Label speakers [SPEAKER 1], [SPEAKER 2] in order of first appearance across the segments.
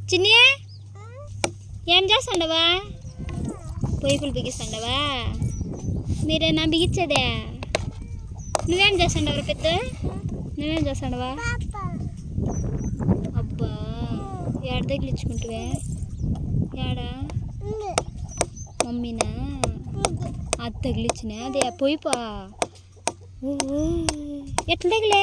[SPEAKER 1] చిన్ని ఏం చేస్తుండవా పైపులు బిగిస్తుండవా మీరేనా బిగించేదే నువ్వేం చేస్తుండవరా పెద్ద నువ్వేం చేస్తుండవా అబ్బా ఏడ తగిలించుకుంటువే ఏడా మమ్మీనా అది తగిలిచ్చిన అదే పోయిపా ఓ ఎట్లా తగిలే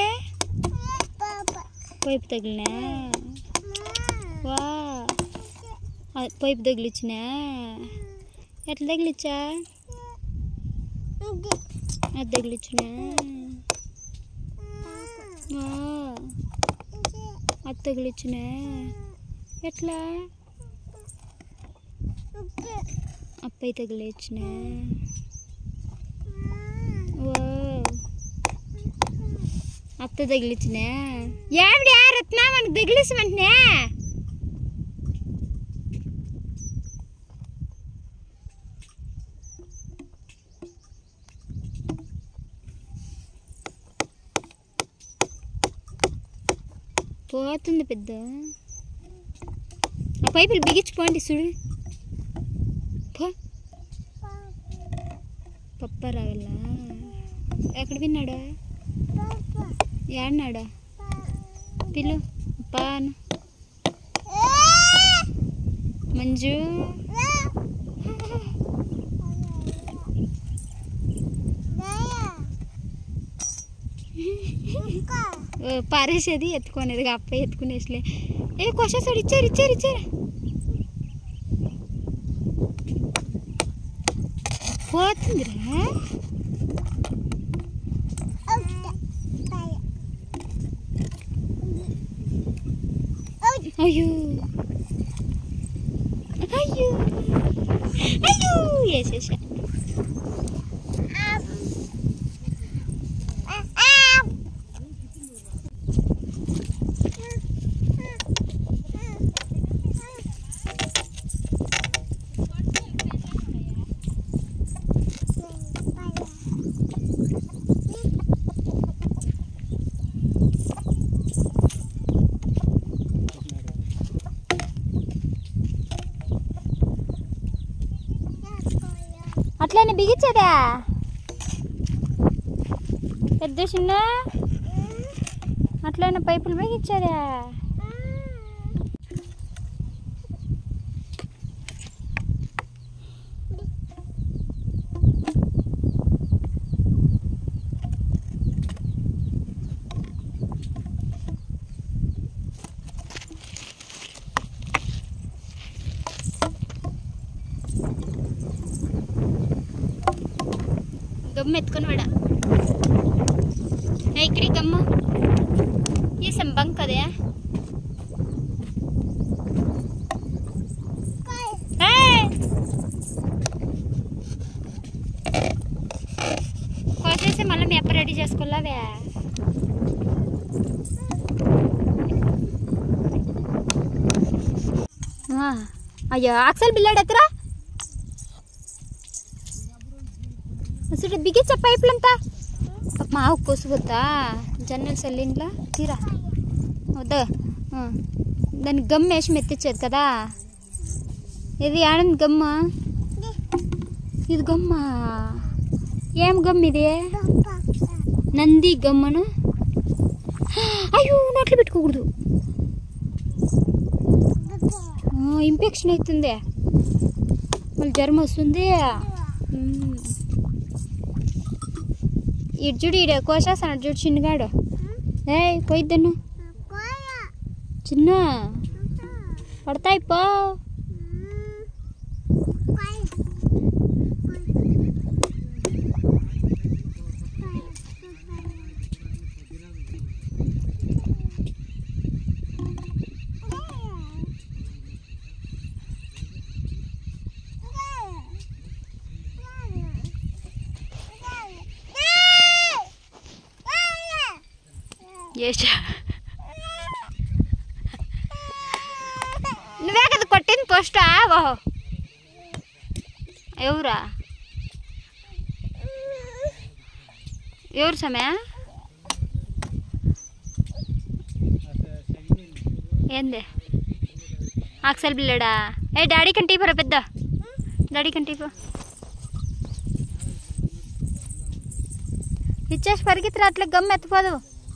[SPEAKER 1] పైపు తగిలినా వా ఆ పైపు తగిలిచ్చిన ఎట్లా తగిలిచ్చా అది తగిలిచ్చిన అది తగిలిచ్చిన ఎట్లా అప్పై తగిలిచ్చిన ఓ అత్త తగిలిచ్చిన ఏమిడి రత్న మనకు తగిలిసి వెంటనే పోతుంది పెద్ద ఆ పైపులు బిగించిపోండి చూడు పో పప్ప రాగల ఎక్కడ విన్నాడా ఏడన్నాడా పిల్లు పాను మంజు ఓ, పారేసేది ఎత్తుకునేది అప్ప ఎత్తుకునేసిలే ఏ కొసేసాడు ఇచ్చారు ఇచ్చారు ఇచ్చారు పోతుందిరా అయ్యో అయ్యో అయ్యో వేసేసా అట్లనే బిగించేదా పెద్ద చిన్న అట్లనే పైపులు బిగించేదా గమ్ము ఎత్తుకొని వాడా ఏ ఇక్కడి గమ్ము ఈ సంబంక్ కదే కోసేసి మళ్ళీ మీ అప్ప రెడీ చేసుకోలేవే ఆ, అయ్యో అక్సల్ బిల్లాడు ఎత్తరా అసలు బిగించ పైపులంతా మా ఆవు కోసిపోతా జన్నెలు చల్లింట్లా తీరా వద్దా ఆ. దానికి గమ్ వేసి మెత్తిచ్చేది కదా ఇది ఆడంది గమ్మ ఇది గమ్మ ఏం గమ్ ఇది నంది గమ్మను అయ్యో నోట్లో పెట్టుకోకూడదు ఇన్ఫెక్షన్ అవుతుంది మళ్ళీ జ్వరం వస్తుంది మ్మ్. ఇటు చూడు ఈడ కోసేస్తాడు చూడు చిన్నగాడు ఏ పోయిద్దను చిన్న పడతాయి పో చేసా నువ్వే కదా కొట్టింది పోస్టా ఓహో ఎవరా ఎవరు సమయ ఏంది ఆక్సల్ బిల్లడా ఏ డాడీ కంటే ఇవ్వరా పెద్ద డాడీ కంటే ఇవ్వ ఇచ్చేసి పరిగెత్తిరా అట్లా గమ్ ఎత్తిపోదు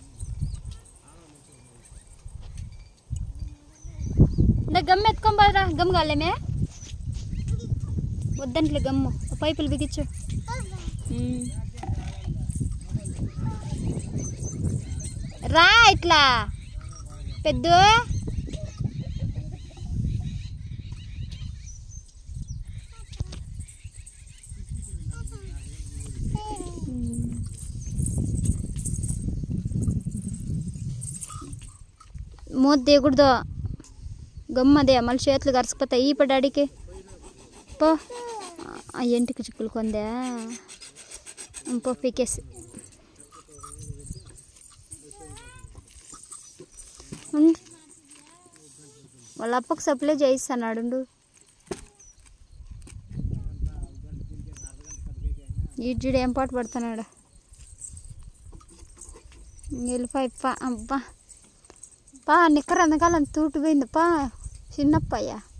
[SPEAKER 1] ఇందా గమ్ ఎత్తుకొని పోదురా గమ్ కాలేమే వద్దంట్లే గమ్ము పైపులు బిగించు ఉమ్. రా ఇట్లా పెద్ద మూత తీయకూడదు గమ్మదే మళ్ళీ చేతులు గరిసిపోతాయి ఈ డాడీకి పో ఆ ఎంటికి చిక్కులు కొందా పో పీకేసి ఉండు. వాళ్ళ అప్పకు సప్లై చేయిస్తాడు ఈడ్జుడు ఏం పాటు పడుతున్నాడు వెళ్ళిపోయి పా అబ్బా పా నిక్కర అందకాలం తూటిపోయింది పా చిన్నప్పయ్యా